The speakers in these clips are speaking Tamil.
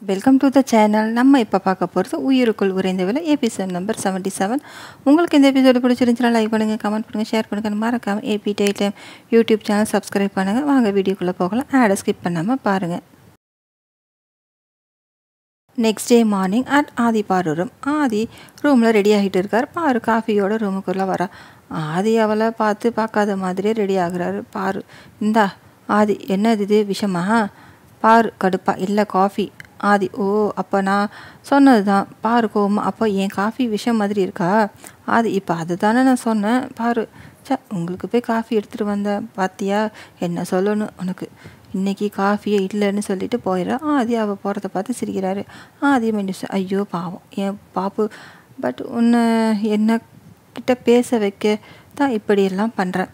வெல்கம் டு த சேனல் நம்ம இப்போ பார்க்க போகிறது உயிருக்குள் உறைந்த விலை எபிசோட் நம்பர் செவன்ட்டி செவன் உங்களுக்கு இந்த எபிசோடு பிடிச்சிருந்துச்சுன்னா லைக் பண்ணுங்கள் கமெண்ட் பண்ணுங்கள் ஷேர் பண்ணுங்கள் மறக்காமல் ஏபி டைட்டம் யூடியூப் சேனல் சப்ஸ்கிரைப் பண்ணுங்கள் வாங்க வீடியோக்குள்ளே போகலாம் ஆடை ஸ்கிப் பண்ணாமல் பாருங்கள் next day morning at Aadhi பாரு ரூம் ஆதி ரூமில் ரெடி ஆகிட்டு இருக்கார் பாரு காஃபியோட ரூமுக்குள்ளே வரா ஆதி அவளை பார்த்து பார்க்காத மாதிரியே ரெடி ஆகுறாரு பாரு இந்தா ஆதி என்னது இது விஷமா பாரு கடுப்பா இல்லை காஃபி ஆதி ஓ அப்போ நான் சொன்னது தான் பாரு கோமா அப்போ என் காஃபி விஷம் மாதிரி இருக்கா ஆதி இப்போ அது தானே நான் சொன்னேன் பாரு சே உங்களுக்கு போய் காஃபி எடுத்துகிட்டு வந்தேன் பாத்தியா என்ன சொல்லணும் உனக்கு இன்னைக்கு காஃபியே இல்லைன்னு சொல்லிட்டு போயிடுறா ஆதி அவள் போகிறத பார்த்து சிரிக்கிறாரு ஆதி மைண்ட் ஐயோ பாவம் என் பாப்பு பட் உன்னை என்ன கிட்ட பேச வைக்க தான் இப்படியெல்லாம் பண்ணுறேன்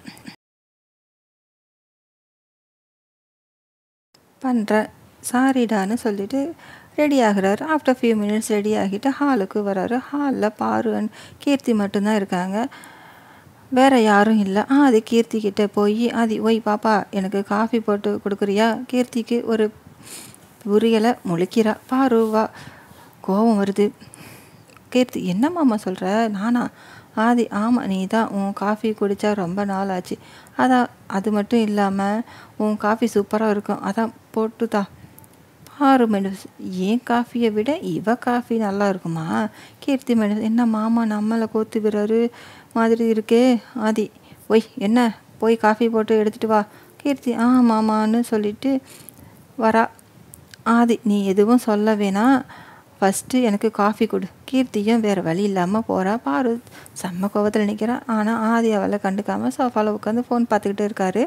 பண்ணுறேன் சாரிடான்னு சொல்லிட்டு ரெடி ஆகுறாரு ஆஃப்டர் ஃபியூ மினிட்ஸ் ரெடி ஆகிட்டு ஹாலுக்கு வராரு ஹாலில் பாரு அண்ட் கீர்த்தி மட்டும்தான் இருக்காங்க வேற யாரும் இல்லை ஆ அது கீர்த்தி கிட்ட போய் ஆதி ஒய் பாப்பா எனக்கு காஃபி போட்டு கொடுக்குறியா கீர்த்திக்கு ஒரு புரியலை முழிக்கிறா பாரு வா கோபம் வருது கீர்த்தி என்ன மாமா சொல்கிற நானா ஆதி ஆமாம் நீ தான் உன் காஃபி குடித்தா ரொம்ப நாள் ஆச்சு அதான் அது மட்டும் இல்லாமல் உன் காஃபி சூப்பராக இருக்கும் அதான் போட்டுதா பாரு மெனஸ் ஏன் காஃபியை விட இவ காஃபி நல்லா இருக்குமா கீர்த்தி மெனஸ் என்ன மாமா நம்மளை கோத்து விடுறாரு மாதிரி இருக்கே ஆதி ஒய் என்ன போய் காஃபி போட்டு எடுத்துகிட்டு வா கீர்த்தி ஆ மாமான்னு சொல்லிட்டு வரா ஆதி நீ எதுவும் சொல்ல வேணாம் ஃபஸ்ட்டு எனக்கு காஃபி கொடு கீர்த்தியும் வேறு வழி இல்லாமல் போகிறா பாரு செம்ம கோவத்தில் நிற்கிறா ஆனால் ஆதி அவளை கண்டுக்காமல் சோஃபாவில் உட்காந்து ஃபோன் பார்த்துக்கிட்டு இருக்காரு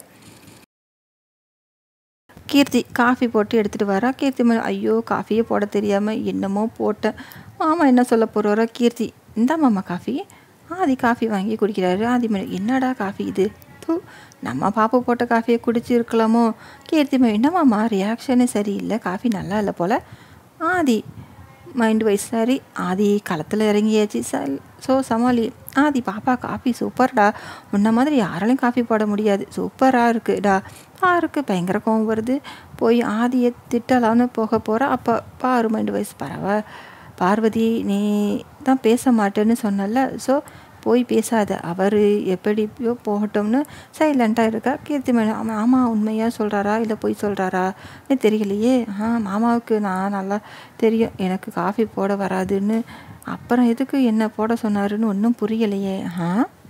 கீர்த்தி காஃபி போட்டு எடுத்துகிட்டு வரா கீர்த்தி மேலே ஐயோ காஃபியே போட தெரியாமல் என்னமோ போட்டேன் மாமா என்ன சொல்ல போகிறாரோ கீர்த்தி இந்தா மாமா காஃபி ஆதி காஃபி வாங்கி குடிக்கிறாரு ஆதி மேலே என்னடா காஃபி இது தூ நம்ம பாப்பு போட்ட காஃபியை குடிச்சிருக்கலாமோ கீர்த்தி மேலே என்னமாம்மா ரியாக்ஷனே சரியில்லை காஃபி நல்லா இல்லை போல் ஆதி மைண்ட் வைஸ் சரி ஆதி களத்தில் இறங்கியாச்சு சல் ஸோ சமாளி ஆதி பாப்பா காஃபி சூப்பர்டா உன்ன மாதிரி யாராலையும் காஃபி போட முடியாது சூப்பராக இருக்குடா பாருக்கு பயங்கர கோவம் வருது போய் ஆதியை திட்டலான்னு போக போகிறா அப்போ பாரு மைண்ட் வைஸ் பரவ பார்வதி நீ தான் பேச மாட்டேன்னு சொன்னல ஸோ போய் பேசாத அவர் எப்படியோ போகட்டும்னு சைலண்ட்டாக இருக்கா கீர்த்தி மேடம் ஆமாம் ஆமாம் உண்மையாக சொல்கிறாரா இல்லை போய் சொல்கிறாரான்னு தெரியலையே ஆ மாமாவுக்கு நான் நல்லா தெரியும் எனக்கு காஃபி போட வராதுன்னு அப்புறம் எதுக்கு என்ன போட சொன்னாருன்னு ஒன்றும் புரியலையே ஆ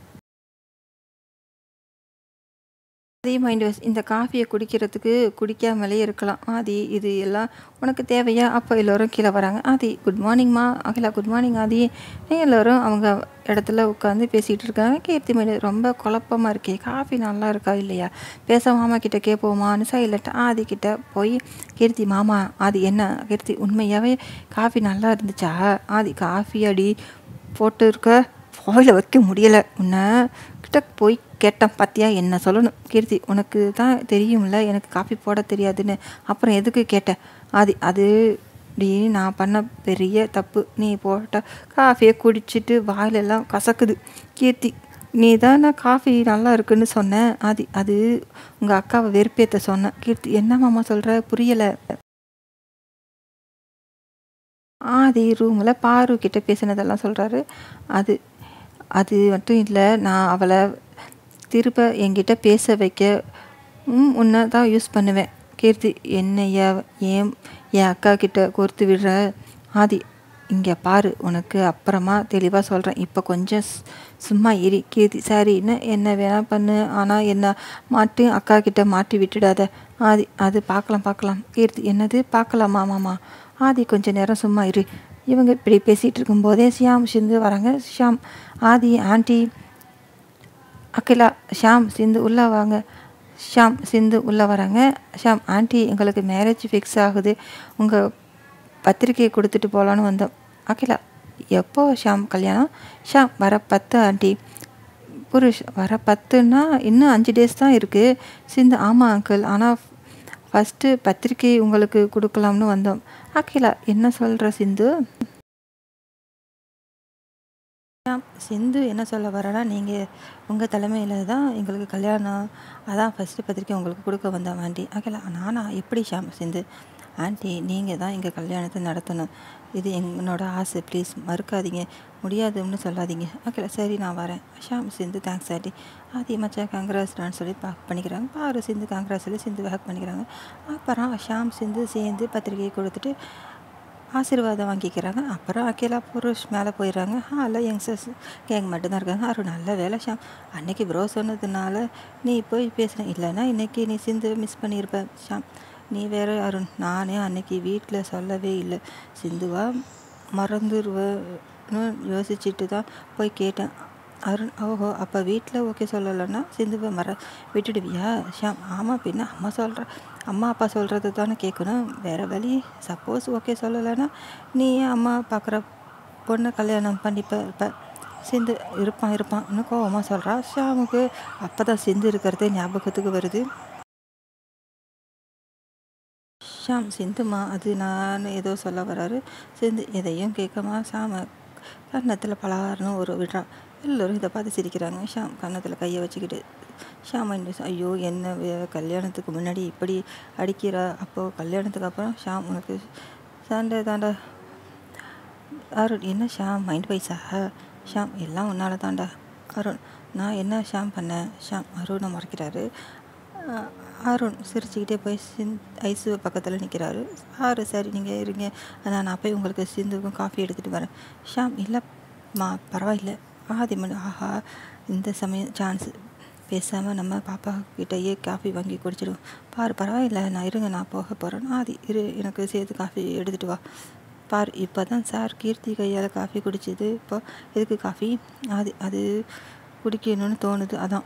அதே மைண்ட் வாஷ் இந்த காஃபியை குடிக்கிறதுக்கு குடிக்காமலே இருக்கலாம் ஆதி இது எல்லாம் உனக்கு தேவையா அப்போ எல்லோரும் கீழே வராங்க ஆதி குட் மார்னிங்மா அகிலா குட் மார்னிங் ஆதி எல்லோரும் அவங்க இடத்துல உட்காந்து பேசிகிட்டு இருக்காங்க கீர்த்தி மைண்ட் ரொம்ப குழப்பமாக இருக்கே காஃபி நல்லா இருக்கா இல்லையா பேச மாமா கிட்ட கேட்போமான்னு சைலண்ட் ஆதி கிட்ட போய் கீர்த்தி மாமா ஆதி என்ன கீர்த்தி உண்மையாகவே காஃபி நல்லா இருந்துச்சா ஆதி காஃபி அடி போட்டு இருக்க வாயில் வைக்க முடியலை உன்னை கிட்ட போய் கேட்டேன் பார்த்தியா என்ன சொல்லணும் கீர்த்தி உனக்கு தான் தெரியும்ல எனக்கு காஃபி போட தெரியாதுன்னு அப்புறம் எதுக்கு கேட்டேன் அது அது டி நான் பண்ண பெரிய தப்பு நீ போட்ட காஃபியை குடிச்சிட்டு வாயிலெல்லாம் கசக்குது கீர்த்தி நீ தான் நான் காஃபி நல்லா இருக்குன்னு சொன்னேன் அது அது உங்கள் அக்காவை வெறுப்பேற்ற சொன்னேன் கீர்த்தி என்ன மாமா சொல்கிற புரியலை ஆதி ரூமில் பாரு கிட்ட பேசினதெல்லாம் சொல்கிறாரு அது அது மட்டும் இல்லை நான் அவளை திருப்ப என்கிட்ட பேச வைக்க உன்னை தான் யூஸ் பண்ணுவேன் கீர்த்தி என்னைய ஏன் என் அக்கா கிட்ட கோர்த்து விடுற ஆதி இங்கே பாரு உனக்கு அப்புறமா தெளிவாக சொல்கிறேன் இப்போ கொஞ்சம் சும்மா இரு கீர்த்தி சரி என்ன என்ன வேணால் பண்ணு ஆனால் என்ன மாட்டி அக்கா கிட்ட மாட்டி விட்டுடாத ஆதி அது பார்க்கலாம் பார்க்கலாம் கீர்த்தி என்னது பார்க்கலாமா மாமா ஆதி கொஞ்ச நேரம் சும்மா இரு இவங்க இப்படி பேசிகிட்டு இருக்கும்போதே ஷியாம் சிந்து வராங்க ஷியாம் ஆதி ஆண்டி அகிலா ஷாம் சிந்து உள்ளே வாங்க ஷாம் சிந்து உள்ளே வராங்க ஷாம் ஆண்டி எங்களுக்கு மேரேஜ் ஃபிக்ஸ் ஆகுது உங்கள் பத்திரிக்கையை கொடுத்துட்டு போகலான்னு வந்தோம் அகிலா எப்போ ஷாம் கல்யாணம் ஷாம் வர பத்து ஆண்டி புருஷ் வர பத்துன்னா இன்னும் அஞ்சு டேஸ் தான் இருக்குது சிந்து ஆமாம் அங்கிள் ஆனால் ஃபஸ்ட்டு பத்திரிக்கை உங்களுக்கு கொடுக்கலாம்னு வந்தோம் அகிலா என்ன சொல்கிற சிந்து சிந்து என்ன சொல்ல வரேன்னா நீங்கள் உங்கள் தலைமையில் தான் எங்களுக்கு கல்யாணம் அதான் ஃபஸ்ட்டு பத்திரிக்கை உங்களுக்கு கொடுக்க வந்தேன் ஆண்டி அகிலா நானா எப்படி ஷாம் சிந்து ஆண்டி நீங்கள் தான் எங்கள் கல்யாணத்தை நடத்தணும் இது என்னோட ஆசை ப்ளீஸ் மறுக்காதீங்க முடியாதுன்னு சொல்லாதீங்க ஓகே சரி நான் வரேன் ஷாம் சிந்து தேங்க்ஸ் ஆண்டி ஆதி மச்சா காங்கிரஸ்டான்னு சொல்லி பேக் பண்ணிக்கிறாங்க பாரு சிந்து காங்கிரஸ் சொல்லி சிந்து பேக் பண்ணிக்கிறாங்க அப்புறம் ஷாம் சிந்து சேர்ந்து பத்திரிகை கொடுத்துட்டு ஆசீர்வாதம் வாங்கிக்கிறாங்க அப்புறம் அக்கேலா புருஷ் மேலே போயிடுறாங்க ஹாலில் யங்ஸ்டர்ஸ் கேங் மட்டும்தான் இருக்காங்க அருண் நல்ல வேலை ஷாம் அன்னைக்கு ப்ரோ சொன்னதுனால நீ போய் பேசுன இல்லைன்னா இன்னைக்கு நீ சிந்து மிஸ் பண்ணியிருப்ப ஷாம் நீ வேற அருண் நானே அன்னைக்கு வீட்டில் சொல்லவே இல்லை சிந்துவா மறந்துடுவேன்னு யோசிச்சுட்டு தான் போய் கேட்டேன் அருண் ஓஹோ அப்போ வீட்டில் ஓகே சொல்லலைன்னா சிந்துவை மற விட்டுடுவியா ஷாம் ஆமாம் பின்ன அம்மா சொல்கிற அம்மா அப்பா சொல்கிறது தானே கேட்கணும் வேறு வழி சப்போஸ் ஓகே சொல்லலைன்னா நீ ஏன் அம்மா பார்க்குற பொண்ணை கல்யாணம் பண்ணிப்ப இப்போ சிந்து இருப்பான் இருப்பான் இன்னும் கோவமாக சொல்கிறா ஷாமுக்கு அப்போ தான் சிந்து இருக்கிறதே ஞாபகத்துக்கு வருது ஷாம் சிந்துமா அது நான் ஏதோ சொல்ல வராரு சிந்து எதையும் கேட்கமா ஷாம கன்னத்தில் பலார்னு ஒரு விடுறான் எல்லோரும் இதை பார்த்து சிரிக்கிறாங்க ஷாம் கன்னத்தில் கையை வச்சுக்கிட்டு ஷாம் என்ன ஐயோ என்ன வே- கல்யாணத்துக்கு முன்னாடி இப்படி அடிக்கிறா அப்போது கல்யாணத்துக்கு அப்புறம் ஷாம் உனக்கு சண்டை தாண்டா அருண் என்ன ஷாம் மைண்ட் வைஸா ஷாம் எல்லாம் உன்னால தாண்டா அருண் நான் என்ன ஷாம் பண்ணேன் ஷாம் அருணை மறைக்கிறாரு அஹ் அருண் சிரிச்சுக்கிட்டே போய் சிந் ஐசு பக்கத்தில் நிற்கிறாரு ஆறு சரி நீங்கள் இருங்க அதான் நான் போய் உங்களுக்கு சிந்துக்கும் காஃபி எடுத்துகிட்டு வரேன் ஷாம் இல்லைம்மா பரவாயில்ல ஆதி மணி ஆஹா இந்த சமயம் சான்ஸ் பேசாமல் நம்ம பாப்பா கிட்டேயே காஃபி வாங்கி குடிச்சிடுவோம் பாரு பரவாயில்ல நான் இருங்க நான் போக போகிறேன் ஆதி இரு எனக்கு சேர்த்து காஃபி எடுத்துகிட்டு வா பார் இப்போ தான் சார் கீர்த்தி கையால் காஃபி குடிச்சது இப்போ எதுக்கு காஃபி அது அது குடிக்கணும்னு தோணுது அதான்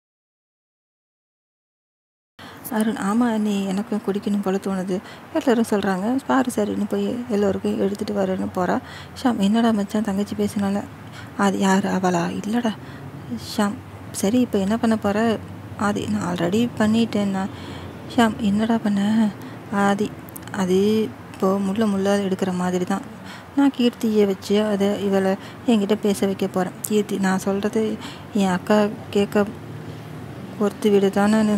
அருண் ஆமாம் நீ எனக்கும் குடிக்கணும் போல தோணுது எல்லோரும் சொல்கிறாங்க பாரு சரின்னு போய் எல்லோருக்கும் எடுத்துகிட்டு வரேன்னு போகிறா ஷாம் என்னடா மச்சான் தங்கச்சி பேசினால அது யார் அவளா இல்லைடா ஷாம் சரி இப்போ என்ன பண்ண போகிற ஆதி நான் ஆல்ரெடி பண்ணிட்டேன்னா ஷாம் என்னடா பண்ண ஆதி அது இப்போது முள்ள முள்ளால் எடுக்கிற மாதிரி தான் நான் கீர்த்தியை வச்சு அதை இவளை என்கிட்ட பேச வைக்க போகிறேன் கீர்த்தி நான் சொல்கிறது என் அக்கா கேட்க ஒருத்து விடு தானே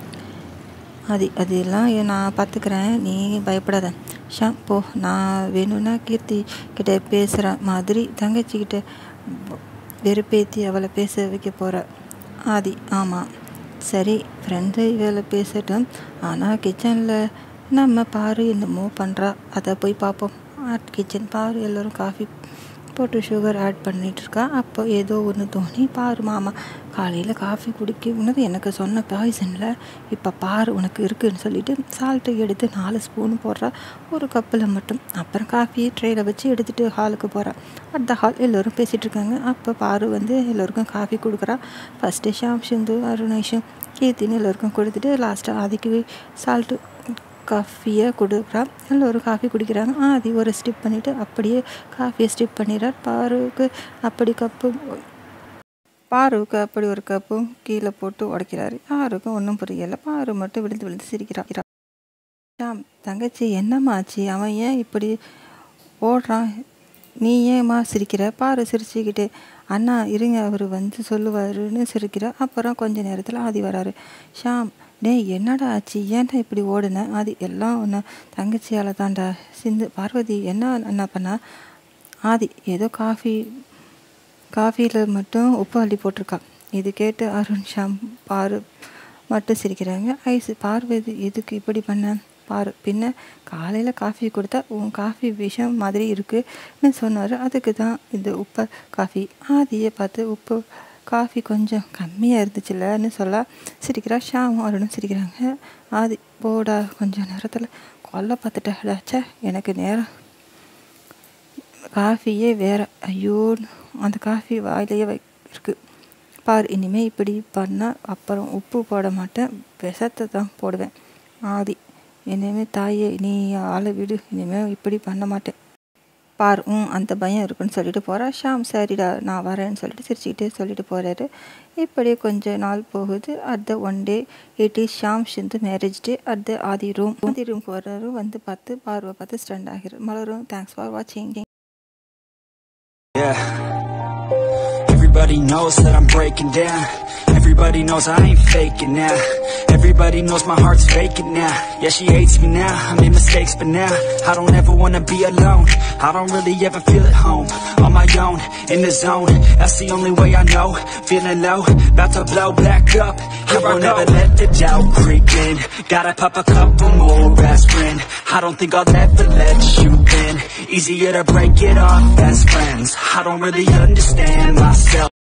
அது அதெல்லாம் ஏ- நான் பார்த்துக்கிறேன் நீ பயப்படாத ஷாம் போ நான் வேணும்னா கீர்த்தி கிட்ட பேசுகிற மாதிரி தங்கச்சிக்கிட்ட வ- வெறுப்பேத்தி அவளை பேச வைக்க போகிற ஆதி ஆமாம் சரி ஃப்ரெண்டு இவளை பேசட்டும் ஆனால் கிச்சனில் நம்ம பாரு என்னமோ பண்ணுறா அதை போய் பார்ப்போம் ஆட் கிச்சன் பாரு எல்லோரும் காஃபி போட்டு சுகர் ஆட் பண்ணிட்டு இருக்கா அப்போ ஏதோ ஒன்று தோணி பாரு மாமா காலையில் காஃபி குடிக்கணுது எனக்கு சொன்ன பாய்சனில் இப்போ பாரு உனக்கு இருக்குன்னு சொல்லிட்டு சால்ட்டை எடுத்து நாலு ஸ்பூன் போடுறா ஒரு கப்பில் மட்டும் அப்புறம் காஃபி ட்ரேயில் வச்சு எடுத்துகிட்டு ஹாலுக்கு போகிறா அந்த ஹால் எல்லோரும் பேசிகிட்டு இருக்காங்க அப்போ பாரு வந்து எல்லோருக்கும் காஃபி கொடுக்குறா ஃபஸ்ட்டு ஷாம் சிந்து அருணேஷும் கீர்த்தின்னு எல்லோருக்கும் கொடுத்துட்டு லாஸ்ட்டாக அதுக்கு சால்ட்டு காஃபியை கொடுக்குறா எல்லோரும் காஃபி குடிக்கிறாங்க ஆதி ஒரு ஸ்டிப் பண்ணிவிட்டு அப்படியே காஃபியை ஸ்டிப் பண்ணிடுறார் பாருக்கு அப்படி கப்பு பாருவுக்கு அப்படி ஒரு கப்பும் கீழே போட்டு உடைக்கிறாரு யாருக்கும் ஒன்றும் புரியலை பாரு மட்டும் விழுந்து விழுந்து சிரிக்கிறா ஷாம் தங்கச்சி என்னம்மா ஆச்சு அவன் ஏன் இப்படி ஓடுறான் நீ ஏம்மா சிரிக்கிற பாரு சிரிச்சுக்கிட்டே அண்ணா இருங்க அவர் வந்து சொல்லுவாருன்னு சிரிக்கிறா அப்புறம் கொஞ்ச நேரத்தில் ஆதி வராரு ஷாம் டேய் என்னடா ஆச்சு ஏன்டா இப்படி ஓடுன ஆதி எல்லாம் ஒன்று தங்கச்சியால் தான்டா சிந்து பார்வதி என்ன என்ன பண்ணா ஆதி ஏதோ காஃபி காஃபியில் மட்டும் உப்பு அள்ளி போட்டிருக்கா இது கேட்டு அருண் ஷாம் பாரு மட்டும் சிரிக்கிறாங்க ஐஸ் பார்வதி எதுக்கு இப்படி பண்ண பாரு பின்ன காலையில் காஃபி கொடுத்தா உன் காஃபி விஷம் மாதிரி இருக்குன்னு சொன்னார் அதுக்கு தான் இந்த உப்பு காஃபி ஆதியை பார்த்து உப்பு காஃபி கொஞ்சம் கம்மியாக இருந்துச்சுல்லன்னு சொல்ல சிரிக்கிறா ஷாமும் அருணும் சிரிக்கிறாங்க ஆதி போடா கொஞ்சம் நேரத்தில் கொல்ல பார்த்துட்டா ச்சே எனக்கு நேரம் காஃபியே வேற ஐயோ அந்த காஃபி வாயிலேயே வை இருக்கு பார் இனிமே இப்படி பண்ணால் அப்புறம் உப்பு போட மாட்டேன் விஷத்தை தான் போடுவேன் ஆதி இனிமே தாயே நீ ஆளை விடு இனிமே இப்படி பண்ண மாட்டேன் பார் ம் அந்த பயம் இருக்குன்னு சொல்லிட்டு போகிறா ஷாம் சரிடா நான் வரேன்னு சொல்லிட்டு சிரிச்சுக்கிட்டே சொல்லிட்டு போகிறாரு இப்படியே கொஞ்ச நாள் போகுது at the one day it is Sham Sindhu marriage day at the Aadhi room Aadhi room போகிறாரு வந்து பார்த்து பார்வை பார்த்து ஸ்டண்ட் ஆகிறார் மலரும் தேங்க்ஸ் ஃபார் வாட்சிங் Yeah. Everybody Everybody knows that I'm breaking down Everybody knows I ain't faking now Everybody knows my heart's faking now Yeah, she hates me now, I made mistakes but now I don't ever wanna be alone I don't really ever feel at home On my own, in the zone That's the only way I know Feeling low, about to blow back up Here I won't ever let the doubt creep in Gotta pop a couple more aspirin I don't think I'll ever let you in Easier to break it off best friends I don't really understand myself